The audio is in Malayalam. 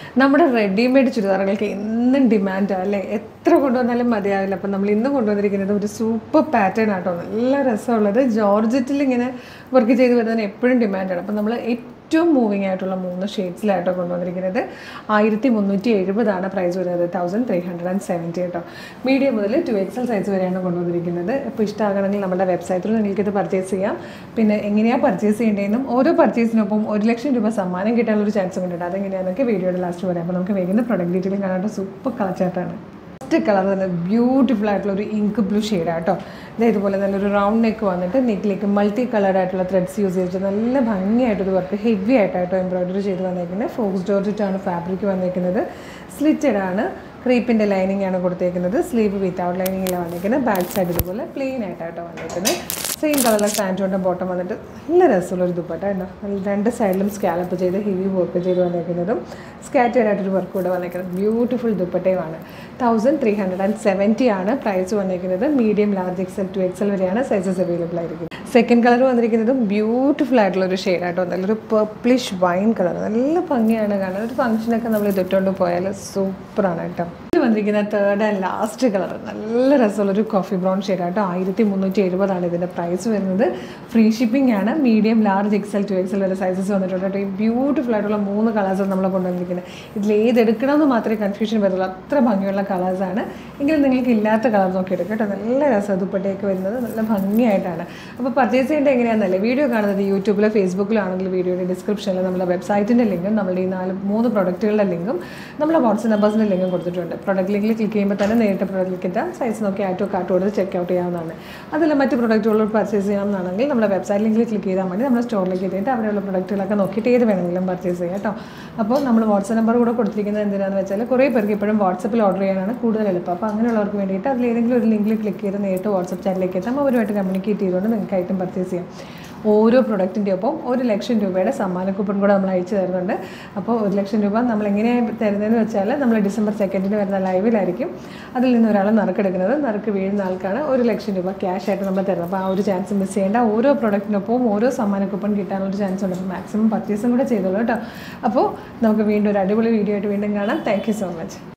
നമ്മുടെ റെഡിമെയ്ഡ് ചുരിദാറുകൾക്ക് എന്നും ഡിമാൻഡാണ് അല്ലേ എത്ര കൊണ്ടുവന്നാലും മതിയാവില്ല അപ്പം നമ്മൾ ഇന്ന് കൊണ്ടുവന്നിരിക്കുന്നത് ഒരു സൂപ്പർ പാറ്റേൺ ആട്ടോ നല്ല രസമുള്ളത് ജോർജറ്റിൽ ഇങ്ങനെ വർക്ക് ചെയ്ത് വരുന്നതിന് എപ്പോഴും ഡിമാൻഡാണ് അപ്പം നമ്മൾ ഏറ്റവും മൂവിങ് ആയിട്ടുള്ള മൂന്ന് ഷെയ്ഡ്സിലായിട്ടോ കൊണ്ടുവന്നിരിക്കുന്നത് ആയിരത്തി മുന്നൂറ്റി എഴുപതാണ് പ്രൈസ് വരുന്നത് thousand three hundred and seventy കേട്ടോ മീഡിയം മുതൽ ടു എക്സൽ സൈസ് വരെയാണ് കൊണ്ടുവന്നിരിക്കുന്നത് ഇപ്പോൾ ഇഷ്ടമാകണമെങ്കിൽ നമ്മുടെ വെബ്സൈറ്റിൽ നിങ്ങൾക്കിത് പർച്ചേസ് ചെയ്യാം പിന്നെ എങ്ങനെയാണ് പർച്ചേസ് ചെയ്യേണ്ടതെന്നും ഓരോ പർച്ചേസിനൊപ്പം ഒരു ലക്ഷം രൂപ സമ്മാനം കിട്ടാനുള്ള ഒരു ചാൻസ് ഉണ്ട് അതെങ്ങനെയാണെന്നൊക്കെ വീഡിയോയുടെ ലാസ്റ്റ് പറയാം അപ്പോൾ നമുക്ക് വേഗം പ്രൊഡക്റ്റ് ഡീറ്റെയിലും കാണാൻ സൂപ്പർ കളച്ചാട്ടാണ് ഫസ്റ്റ് കളർ തന്നെ ബ്യൂട്ടിഫുൾ ആയിട്ടുള്ള ഒരു ഇങ്ക് ബ്ലൂ ഷെയ്ഡ് ആട്ടോ ഇത് ഇതുപോലെ നല്ലൊരു റൗണ്ട് നെക്ക് വന്നിട്ട് നെക്കിലേക്ക് മൾട്ടി കളർഡ് ആയിട്ടുള്ള ത്രെഡ്സ് യൂസ് ചെയ്തിട്ട് നല്ല ഭംഗിയായിട്ടൊരു വർക്ക് ഹെവി ആയിട്ടാട്ടോ എംബ്രോയിഡറി ചെയ്ത് വന്നേക്കുന്നത് ഫോക്സ് ജോർജറ്റാണ് ഫാബ്രിക് വന്നേക്കുന്നത് സ്ലിറ്റഡ് ആണ് ക്രീപ്പിൻ്റെ ലൈനിങ് ആണ് കൊടുത്തേക്കുന്നത് സ്ലീവ് വിത്തൗട്ട് ലൈനിങ്ങിലാണ് വന്നേക്കുന്നത് ബാക്ക് സൈഡ് ഇതുപോലെ പ്ലെയിൻ ആയിട്ടാട്ടോ വന്നേക്കുന്നത് സെയിം കളറിലെ സാൻറ്റോൻ്റെ ബോട്ടം വന്നിട്ട് നല്ല രസമുള്ളൊരു ദുപ്പട്ട ഉണ്ടോ രണ്ട് സൈഡിലും സ്കാലപ്പ് ചെയ്ത് ഹെവി വർക്ക് ചെയ്ത് വന്നേക്കുന്നതും സ്കാറ്റേഡ് ആയിട്ടൊരു വർക്ക് കൂടെ വന്നേക്കുന്നത് ബ്യൂട്ടിഫുൾ ദുപ്പട്ടയുമാണ് thousand three hundred and seventy ആണ് പ്രൈസ് വന്നേക്കുന്നത് medium large XL two XL വരെയാണ് സൈസസ് അവൈലബിൾ ആയിരിക്കും സെക്കൻഡ് കളർ വന്നിരിക്കുന്നതും ബ്യൂട്ടിഫുൾ ആയിട്ടുള്ള ഒരു ഷെയ്ഡാട്ടോ നല്ലൊരു പർപ്പിളിഷ് വൈൻ കളർ നല്ല ഭംഗിയാണ് കാണാൻ ഒരു ഫംഗ്ഷനൊക്കെ നമ്മൾ ഇതിട്ടുകൊണ്ട് പോയാൽ സൂപ്പറാണ് കേട്ടോ ഇത് വന്നിരിക്കുന്ന തേർഡ് ആൻഡ് ലാസ്റ്റ് കളർ നല്ല രസമുള്ളൊരു കോഫി ബ്രൗൺ ഷെയ്ഡാട്ടോ ആയിരത്തി മുന്നൂറ്റി എഴുപതാണ് ഇതിൻ്റെ പ്രൈസ് വരുന്നത് ഫ്രീ ഷിപ്പിംഗ് ആണ് medium large XL two XL വരെ സൈസസ് വന്നിട്ടുണ്ട് കേട്ടോ ഈ ബ്യൂട്ടിഫുൾ ആയിട്ടുള്ള മൂന്ന് കളേഴ്സ് നമ്മൾ കൊണ്ടുവന്നിരിക്കുന്നത് ഇതിൽ ഏത് എടുക്കണമെന്ന് മാത്രമേ കൺഫ്യൂഷൻ വരുള്ളൂ അത്ര ഭംഗിയുള്ള കളേഴ്സാണ് എങ്കിലും നിങ്ങൾക്ക് ഇല്ലാത്ത കളർ നോക്കി എടുക്കാം കേട്ടോ നല്ല രസം ദുപ്പട്ടയൊക്കെ വരുന്നത് നല്ല ഭംഗിയായിട്ടാണ് അപ്പോൾ പർച്ചേസ് ചെയ്യേണ്ടത് എങ്ങനെയാണെന്നല്ലേ വീഡിയോ കാണുന്നത് യൂട്യൂബിലോ ഫേസ്ബുക്കിലോ ആണെങ്കിൽ വീഡിയോയുടെ ഡിസ്ക്രിപ്ഷനിൽ നമ്മുടെ വെബ്സൈറ്റിൻ്റെ ലിങ്കും നമ്മുടെ ഈ നാല് മൂന്ന് പ്രൊഡക്റ്റുകളുടെ ലിങ്കും നമ്മുടെ വാട്സപ്പ് നമ്പേഴ്സിൻ്റെ ലിങ്കും കൊടുത്തിട്ടുണ്ട് പ്രൊഡക്റ്റ് ലിങ്കിൽ ക്ലിക്ക് ചെയ്യുമ്പോൾ തന്നെ നേരിട്ട് പ്രൊഡക്റ്റിലേക്ക് എത്താം സൈസ് നോക്കി ആറ്റോ കാർട്ട് കൊടുത്ത് ചെക്ക് ഔട്ട് ചെയ്യാവുന്നതാണ് അതല്ല മറ്റ് പ്രൊഡക്റ്റുകൾ പർച്ചേസ് ചെയ്യണമെന്നാണെങ്കിൽ നമ്മുടെ വെബ്സൈറ്റ് ലിങ്കിൽ ക്ലിക്ക് ചെയ്താൽ മതി നമ്മുടെ സ്റ്റോറിലേക്ക് എത്തിയിട്ട് അവിടെയുള്ള പ്രൊഡക്റ്റുകളൊക്കെ നോക്കിയിട്ട് ഏത് വേണമെങ്കിലും പർച്ചേസ് ചെയ്യാം കേട്ടോ അപ്പോൾ നമ്മൾ വാട്സപ്പ് നമ്പർ കൂടെ കൊടുത്തിരിക്കുന്നത് എന്തിനാണെന്ന് വെച്ചാൽ കുറേ പേർക്ക് ഇപ്പോഴും വാട്സപ്പിൽ ഓർഡർ ചെയ്യാനാണ് കൂടുതൽ എളുപ്പം അപ്പോൾ അങ്ങനെയുള്ളവർക്ക് വേണ്ടിയിട്ട് അതിൽ ഏതെങ്കിലും ഒരു ലിങ്കിൽ ക്ലിക്ക് ചെയ്ത് നേരിട്ട് വാട്സപ്പ് ചാനലിലേക്ക് എത്താം അവരുമായിട്ട് കമ്മ്യൂണിക്കേറ്റ് ചെയ്തുകൊണ്ട് നിങ്ങൾക്ക് ഐറ്റം പർച്ചേസ് ചെയ്യാം ഓരോ പ്രൊഡക്റ്റിൻ്റെ ഒപ്പം ഒരു ലക്ഷം രൂപയുടെ സമ്മാന കൂപ്പൺ കൂടെ നമ്മൾ അയച്ചു തരുന്നുണ്ട് അപ്പോൾ ഒരു ലക്ഷം രൂപ നമ്മൾ എങ്ങനെയാണ് തരുന്നതെന്ന് വെച്ചാൽ നമ്മൾ ഡിസംബർ സെക്കൻഡിന് വരുന്ന ലൈവിലായിരിക്കും അതിൽ നിന്ന് ഒരാൾ നറുക്കെടുക്കുന്നത് നറുക്ക് വീഴുന്ന ആൾക്കാണ് ഒരു ലക്ഷം രൂപ ക്യാഷ് ആയിട്ട് നമ്മൾ തരുന്നത് അപ്പോൾ ആ ഒരു ചാൻസ് മിസ് ചെയ്യേണ്ട ഓരോ പ്രൊഡക്റ്റിനൊപ്പം ഓരോ സമ്മാന കൂപ്പൺ കിട്ടാനൊരു ചാൻസ് ഉണ്ട് അപ്പോൾ മാക്സിമം പർച്ചേസും കൂടെ ചെയ്തോളൂ കേട്ടോ അപ്പോൾ നമുക്ക് വീണ്ടും ഒരു അടിപൊളി വീഡിയോ ആയിട്ട് വീണ്ടും കാണാം താങ്ക് സോ മച്ച്